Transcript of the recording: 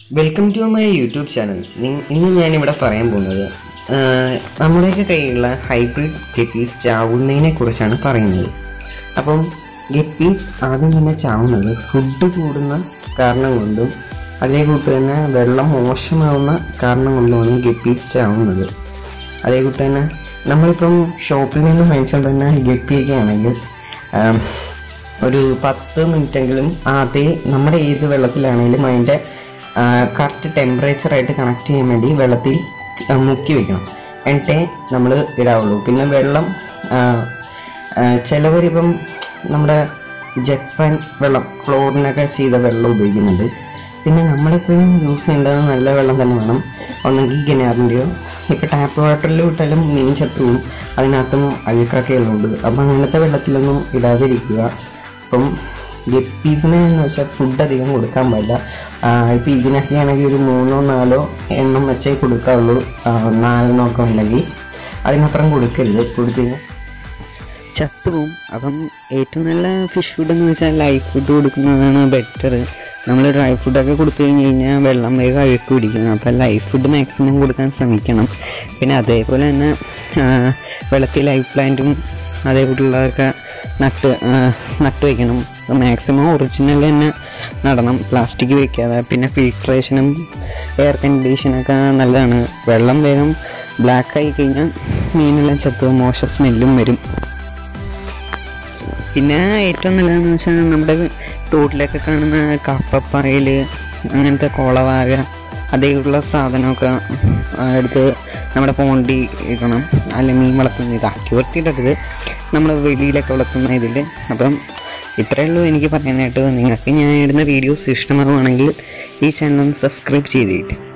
welcome to my YouTube channel ഇന്ന് ഞാനിവിടെ പറയാൻ പോകുന്നത് ആഹ്, നമ്മുടെയൊക്കെ കയ്യിലുള്ള ഹൈബ്രിഡ് ഗപ്പീസ് ചാവുന്നതിനെ കുറിച്ചാണ് പറയുന്നത് അപ്പം ഗപ്പീസ് ആദ്യം തന്നെ ചാവുന്നത് ഫുഡ് കൂടുന്ന കാരണം കൊണ്ടും അതേ കൂട്ട് തന്നെ വെള്ളം മോശമാവുന്ന കാരണം കൊണ്ടുമാണ് ഗപ്പീസ് ചാവുന്നത് അതേ കൂട്ട് തന്നെ നമ്മളിപ്പം ഷോപ്പിൽ നിന്ന് വാങ്ങിച്ചുകൊണ്ട് തന്നെ ഗപ്പിയൊക്കെ ആണെങ്കിൽ ആം, ഒരു പത്ത് മിനിറ്റെങ്കിലും ആദ്യം നമ്മുടെ ഏത് വെള്ളത്തിലാണെങ്കിലും അതിൻ്റെ കറക്റ്റ് ടെമ്പറേച്ചറായിട്ട് കണക്ട് ചെയ്യാൻ വേണ്ടി വെള്ളത്തിൽ ആ, മുക്കി വെക്കണം എന്നിട്ടേ നമ്മൾ ഇടാവുള്ളൂ പിന്നെ വെള്ളം ചിലവരിപ്പം നമ്മുടെ ജപ്പാൻ വെള്ളം ക്ലോറിനൊക്കെ ചെയ്ത വെള്ളം ഉപയോഗിക്കുന്നുണ്ട് പിന്നെ നമ്മളിപ്പോൾ യൂസ് ചെയ്യേണ്ടത് നല്ല വെള്ളം തന്നെ വേണം ഒന്നെങ്കിൽ കിണറിൻ്റെയോ ഇപ്പോൾ ടാപ്പ് വാട്ടറിൽ വിട്ടാലും മീൻ ചത്തുവും അതിനകത്തും അഴുക്കൊക്കെ ഉള്ളതുകൊണ്ട് അപ്പം അങ്ങനത്തെ വെള്ളത്തിലൊന്നും ഇടാതിരിക്കുക അപ്പം ഗപ്പീസിന് എന്ന് വെച്ചാൽ ഫുഡ് അധികം കൊടുക്കാൻ പാടില്ല ഇപ്പം ഇതിനൊക്കെ ആണെങ്കിൽ ഒരു മൂന്നോ നാലോ എണ്ണം വെച്ചേ കൊടുക്കാവുള്ളൂ ആ, നാലെണ്ണം ഒക്കെ ഉണ്ടെങ്കിൽ അതിനപ്പുറം കൊടുക്കരുത് കൊടുത്തു കഴിഞ്ഞാൽ ചത്തുപോകും അപ്പം ഏറ്റവും നല്ല ഫിഷ് ഫുഡ് എന്ന് വെച്ചാൽ ലൈഫ് ഫുഡ് കൊടുക്കുന്നതാണ് ബെറ്റർ നമ്മൾ ഡ്രൈ ഫുഡൊക്കെ കൊടുത്തു കഴിഞ്ഞ് കഴിഞ്ഞാൽ വെള്ളം വേഗം അഴുക്ക് പിടിക്കും അപ്പം ലൈഫ് ഫുഡ് മാക്സിമം കൊടുക്കാൻ ശ്രമിക്കണം പിന്നെ അതേപോലെ തന്നെ ആ, വെള്ളത്തിൽ ലൈഫ് പ്ലാന്റും അതേപോലുള്ളതൊക്കെ നട്ട് ആ, നട്ട് വയ്ക്കണം മാക്സിമം ഒറിജിനൽ തന്നെ നടണം പ്ലാസ്റ്റിക് വെക്കാതെ പിന്നെ ഫിൽട്രേഷനും എയർ കണ്ടീഷനൊക്കെ നല്ലതാണ് വെള്ളം വേഗം ബ്ലാക്ക് ആയി കഴിഞ്ഞാൽ മീനെല്ലാം ചത്തു മോശം സ്മെല്ലും വരും പിന്നെ ഏറ്റവും നല്ലതെന്ന് വെച്ചാൽ നമ്മുടെ തോട്ടിലൊക്കെ കാണുന്ന കപ്പപ്പായൽ അങ്ങനത്തെ കുളവാഴ അതേപോലുള്ള സാധനമൊക്കെ ആ, എടുത്ത് നമ്മുടെ പോണ്ടി ഇടണം അല്ല മീൻ വളർത്തുന്ന ഇത് അക്യൂർത്തി ഇടരുത് നമ്മൾ വെളിയിലൊക്കെ വളർത്തുന്ന ഇതിൽ അപ്പം ഇത്രയേ ഉള്ളൂ എനിക്ക് പറയാനായിട്ട് നിങ്ങൾക്ക് ഞാൻ ഇടുന്ന വീഡിയോസ് ഇഷ്ടമാകുവാണെങ്കിൽ ഈ ചാനൽ ഒന്ന് സബ്സ്ക്രൈബ് ചെയ്തിട്ട്